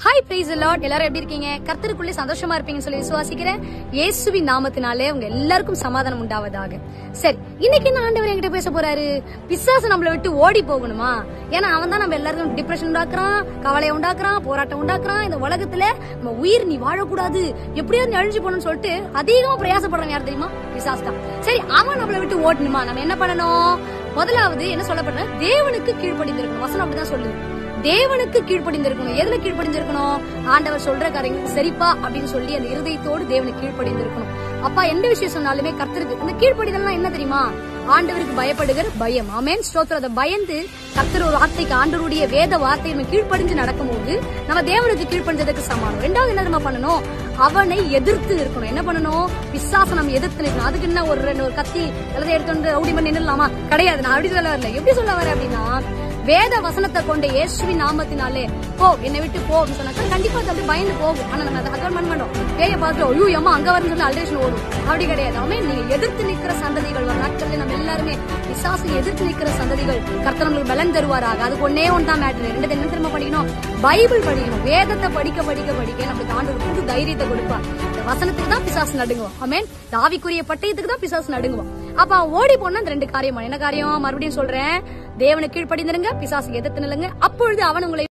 hi price Lord எல்லாரும் எப்படி இருக்கீங்க கர்த்தருக்குள்ளே சந்தோஷமா இருப்பீங்கன்னு சொல்லி விசுவாசிக்கிறேன் இயேசுவின் நாமத்தினாலே உங்க எல்லாருக்கும் சமாதானம் உண்டாவதாக சரி இன்னைக்கு என்ன ஆண்டவர் என்கிட்ட பேச போறாரு பிசாசு நம்மள விட்டு ஓடி போகணுமா ஏன்னா அவன் தான் நம்ம எல்லாருக்கும் டிப்ரெஷன் உண்டாக்குறான் கவலையை உண்டாக்குறான் போராட்டம் உண்டாக்குறான் இந்த உலகத்துல நம்ம உயிர் நீ வாழக்கூடாது எப்படியாவது நீ அழிஞ்சு போகணும்னு சொல்லிட்டு அதிகமா பிரயாசப்படுறவன் யார் தெரியுமா பிசாஸ் தான் சரி அவன் நம்மள விட்டு ஓட்டணுமா நம்ம என்ன பண்ணணும் முதலாவது என்ன சொல்லப்படுற தேவனுக்கு கீழ்ப்படிந்திருக்கணும் வசனம் அப்படிதான் சொல்லுது தேவனுக்கு கீழ்ப்படிந்திருக்கணும் எதுல கீழ்ப்படிந்திருக்கணும் ஆண்டவர் சொல்ற காரியங்கள் சரிப்பா அப்படின்னு சொல்லி அந்த இருதயத்தோடு தேவனுக்கு கீழ்ப்படிந்திருக்கணும் அப்பா எந்த விஷயம் சொன்னாலுமே கர்த்தருக்கு அந்த கீழ்ப்படிதல்னா என்ன தெரியுமா ஆண்டவருக்கு பயப்படுகிற பயம் ஆமேன் ஸ்தோத்திரம் அதை பயந்து கர்த்தர் ஒரு வார்த்தைக்கு ஆண்டவருடைய வேத வார்த்தை நம்ம கீழ்ப்படிஞ்சு நடக்கும்போது நம்ம தேவனுக்கு கீழ்ப்படிஞ்சதுக்கு சமானம் ரெண்டாவது என்ன நம்ம பண்ணணும் அவனை எதிர்த்து இருக்கணும் என்ன பண்ணணும் விசுவாசம் நம்ம எதிர்த்து நிற்கணும் அதுக்கு என்ன ஒரு ரெண்டு ஒரு கத்தி எல்லாத்தையும் எடுத்து வந்து ரவுடி பண்ணி நின்னுடலாமா கிடையாது நான் அப்படி சொல்ல வரல எப்படி சொல்ல வரேன் அப்படின்னா வேத வசனத்தை கொண்ட இயேசுவின் நாமத்தினாலே போ என்னை விட்டு போ அப்படின்னு சொன்னாக்கா கண்டிப்பா அது அப்படி பயந்து போகும் ஆனா நம்ம அதை அக்கௌண்ட் பண்ண மாட்டோம் பேய பார்த்து ஐயோ அம்மா அங்க வரும்னு சொல்லி அல்ட்ரேஷன் ஓடும் அப்படி கிடையாது அவன் நீங்க எதிர்த்து நிக்கிற சந்ததிகள் வரும் நாட்கள்ல நம்ம எல்லாருமே விசாசை எதிர்த்து நிக்கிற சந்ததிகள் கர்த்தர் நம்மளுக்கு பலன் தருவாராக அதுக்கு ஒன்னே ஒன்று தான் மேட்ரு ரெண்டு என்ன திரும்ப படிக்கணும் பைபிள் படிக்கணும் வேதத்தை படிக்க படிக்க படிக்க நம்மளுக்கு ஆண்டு புது தைரியத்தை கொடுப்பார் இந்த வசனத்துக்கு தான் பிசாசு நடுங்குவோம் ஆமேன் தாவிக்குரிய பட்டயத்துக்கு தான் பிசாசு நடுங்குவோம் அப்ப அவன் ஓடி போனா அந்த ரெண்டு காரியமா என்ன காரியம் மறுபடியும் சொல்றேன் தேவனை கீழ்ப்படிந்திருங்க பிசாசு எதிர்த்து நில்லுங்க அப்பொழுது அவன் உங்களை